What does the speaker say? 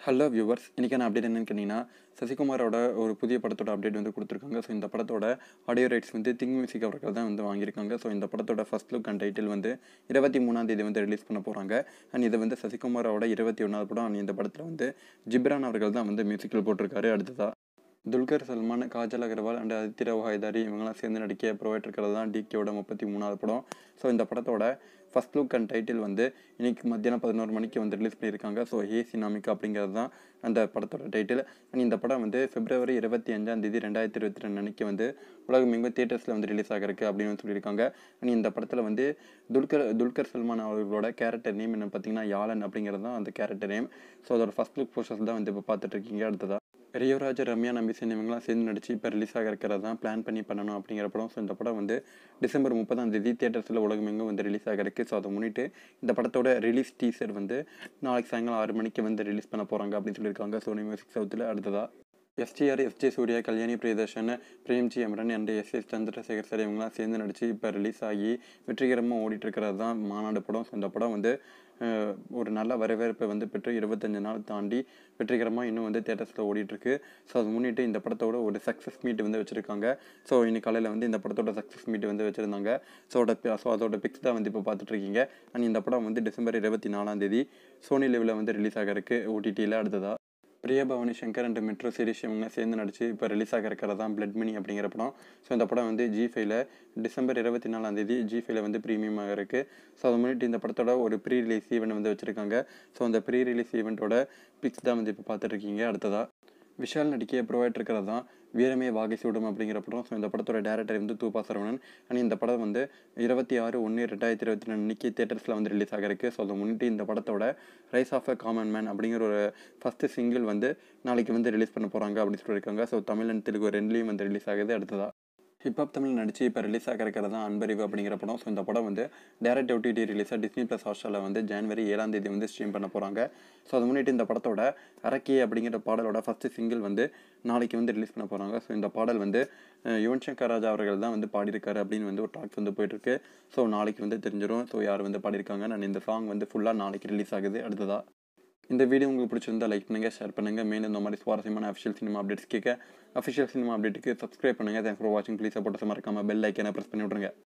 hello viewers இன்றைக்கான update என்னன்னு கேட்டிங்கன்னா சசிகுமாரோட ஒரு புதிய படத்தோட அப்டேட் வந்து கொடுத்துருக்காங்க ஸோ இந்த படத்தோட ஆடியோ ரைட்ஸ் வந்து திங் மியூசிக் அவர்கள் தான் வந்து வாங்கியிருக்காங்க ஸோ இந்த படத்தோட ஃபர்ஸ்ட் லுக் அண்ட் டைட்டில் வந்து இருபத்தி மூணாம் தேதி வந்து ரிலீஸ் பண்ண போகிறாங்க அண்ட் இது வந்து சசிகுமாரோட இருபத்தி ஒன்றாவது படம் அண்ட் இந்த படத்தில் வந்து ஜிப்ரான் அவர்கள் தான் வந்து மியூசிக்கில் போட்டிருக்காரு அடுத்ததாக துல்கர் சல்மான் காஜல் அகர்வால் அண்ட் அதித்திர ஹைதாரி இவங்கெல்லாம் சேர்ந்து நடிக்க ப்ரொவைட் இருக்கிறது தான் டிகேவோட முப்பத்தி மூணாவது படம் ஸோ இந்த படத்தோட ஃபர்ஸ்ட் லுக் அண்ட் டைட்டில் வந்து இன்னைக்கு மத்தியானம் பதினோரு மணிக்கு வந்து ரிலீஸ் பண்ணியிருக்காங்க ஸோ ஏ சினாமிக் அப்படிங்கிறது தான் அந்த படத்தோட டைட்டில் அண்ட் இந்த படம் வந்து பிப்ரவரி இருபத்தி அஞ்சாம் தேதி ரெண்டாயிரத்தி இருபத்தி ரெண்டு அன்னைக்கு வந்து உலகமெங்கும் தியேட்டர்ஸில் வந்து ரிலீஸ் ஆகிருக்கு அப்படின்னு சொல்லியிருக்காங்க அண்ட் இந்த படத்தில் வந்து துல்கர் துல்கர் சல்மான் அவர்களோட கேரக்டர் நேம் என்ன பார்த்தீங்கன்னா யாழன் அப்படிங்கிறது தான் அந்த கேரக்டர் நேம் ஸோ அதோட ஃபர்ஸ்ட் லுக் போஸ்டர்ஸ் தான் வந்து இப்போ பார்த்துட்டு இருக்கீங்க அடுத்ததாக ரியோராஜ் ரம்யா நம்பிசன் இவங்களாம் சேர்ந்து நடிச்சு இப்போ ரிலீஸ் ஆக இருக்கிறது தான் பிளான் பண்ணி பண்ணணும் அப்படிங்கிற படம் ஸோ இந்த படம் வந்து டிசம்பர் முப்பதாம் தேதி தியேட்டர்ஸில் உலகமெங்கும் வந்து ரிலீஸ் ஆக இருக்குது ஸோ அதை முன்னிட்டு இந்த படத்தோட ரிலீஸ் டீசர் வந்து நாளைக்கு சாயங்காலம் ஆறு மணிக்கு வந்து ரிலீஸ் பண்ண போகிறாங்க அப்படின்னு சொல்லியிருக்காங்க சோனி மியூசிக் சவுத்தில் அடுத்ததாக STR SJ Suryah Kalyani Priyadarshan Premgi Amaren and S S Chandrasekhar sir இவங்களாம் சேர்ந்து நடித்து இப்போ ரிலீஸ் ஆகி வெற்றிகரமாக ஓடிட்டு இருக்கிறது தான் மாநாடு படம் ஸோ இந்த படம் வந்து ஒரு நல்ல வரவேற்பை வந்து பெற்று இருபத்தஞ்சு நாள் தாண்டி வெற்றிகரமாக இன்னும் வந்து தேட்டர்ஸில் ஓடிட்டுருக்கு ஸோ அது முன்னிட்டு இந்த படத்தோட ஒரு சக்ஸஸ் மீட் வந்து வச்சுருக்காங்க ஸோ இன்னைக்கு காலையில் வந்து இந்த படத்தோட சக்ஸஸ் மீட் வந்து வச்சுருந்தாங்க ஸோ அதோட ஸோ அதோட பிக்ஸ் தான் வந்து இப்போ பார்த்துட்ருக்கீங்க அண்ட் இந்த படம் வந்து டிசம்பர் இருபத்தி நாலாம் தேதி சோனி லெவலில் வந்து ரிலீஸ் ஆக இருக்குது ஓடிடியில் அடுத்ததாக பிரியபவானி சங்கர் அண்ட் மெட்ரோ சீரிஸ் இவங்க சேர்ந்து நடிச்சு இப்போ ரிலீஸ் ஆக இருக்கிறது தான் பிளட் மணி அப்படிங்கிற படம் ஸோ இந்த படம் வந்து ஜி ஃபைவ்ல டிசம்பர் இருபத்தி நாலாம் தேதி ஜி ஃபைவ்ல வந்து ப்ரீமியமாக இருக்குது ஸோ அதை முன்னிட்டு இந்த படத்தோட ஒரு ப்ரீ ரிலீஸ் ஈவெண்ட் வந்து வச்சுருக்காங்க ஸோ அந்த ப்ரீ ரிலீஸ் ஈவெண்ட்டோட பிக்ஸ் தான் வந்து இப்போ பார்த்துட்ருக்கீங்க அடுத்ததாக விஷால் நடிக்க ப்ரொவைட் இருக்கிறது தான் வீரமே வாகை சூடும் அப்படிங்கிற படம் ஸோ இந்த படத்தோட டேரக்டர் வந்து தூபா சரவணன் அண்ட் இந்த படம் வந்து இருபத்தி ஆறு ஒன்று ரெண்டாயிரத்தி இருபத்தி ரெண்டு அன்னைக்கு தேட்டர்ஸில் வந்து ரிலீஸ் ஆகிருக்கு ஸோ அதை முன்னிட்டு இந்த படத்தோட rise of a common man அப்படிங்கிற ஒரு ஃபஸ்ட்டு சிங்கிள் வந்து நாளைக்கு வந்து ரிலீஸ் பண்ண போகிறாங்க அப்படின்னு சொல்லியிருக்காங்க ஸோ தமிழ் அண்ட் தெலுங்கு ரெண்டுலேயும் வந்து ரிலீஸ் ஆகுது அடுத்ததாக ஹிப்ஹாப் தமிழ் நடிச்சு இப்போ ரிலீஸ் ஆக இருக்கிறது தான் அன்பறிவு அப்படிங்கிற படம் ஸோ இந்த படம் வந்து டேரக்ட் ஓடிடி ரிலீஸாக டிஸ்னி ப்ளஸ் ஹாஸ்டலில் வந்து ஜனவரி ஏழாம் தேதி வந்து ஸ்ட்ரீம் பண்ண போகிறாங்க ஸோ அதை முன்னிட்டு இந்த படத்தோட அரக்கி அப்படிங்கிற பாடலோட ஃபஸ்ட்டு சிங்கிள் வந்து நாளைக்கு வந்து ரிலீஸ் பண்ண போகிறாங்க ஸோ இந்த பாடல் வந்து யுவன் சங்கர் ராஜா அவர்கள் தான் வந்து பாடியிருக்காரு அப்படின்னு வந்து ஒரு டாக்ஸ் வந்து போயிட்டுருக்கு ஸோ நாளைக்கு வந்து தெரிஞ்சிடும் ஸோ யார் வந்து பாடியிருக்காங்க நான் இந்த சாங் வந்து ஃபுல்லாக நாளைக்கு ரிலீஸ் ஆகுது அடுத்ததாக இந்த வீடியோ உங்களுக்கு பிடிச்சிருந்தா லைக் பண்ணுங்கள் ஷேர் பண்ணுங்கள் மேலும் இந்த மாதிரி சுவாரஸ்யமான அஃபிஷியல் சினிமா அப்டேட்ஸ் கேட்க அஃபிஷியல் சினிமா அப்டேட்டுக்கு சப்ஸ்கிரைப் பண்ணுங்கள் தேங்க்ஸ் ஃபார் வாட்சிங் ப்ளீஸ் சப்போர்ட் மறக்காமல் பெல் ஐக்கனை ப்ரெஸ் பண்ணி விட்ருங்க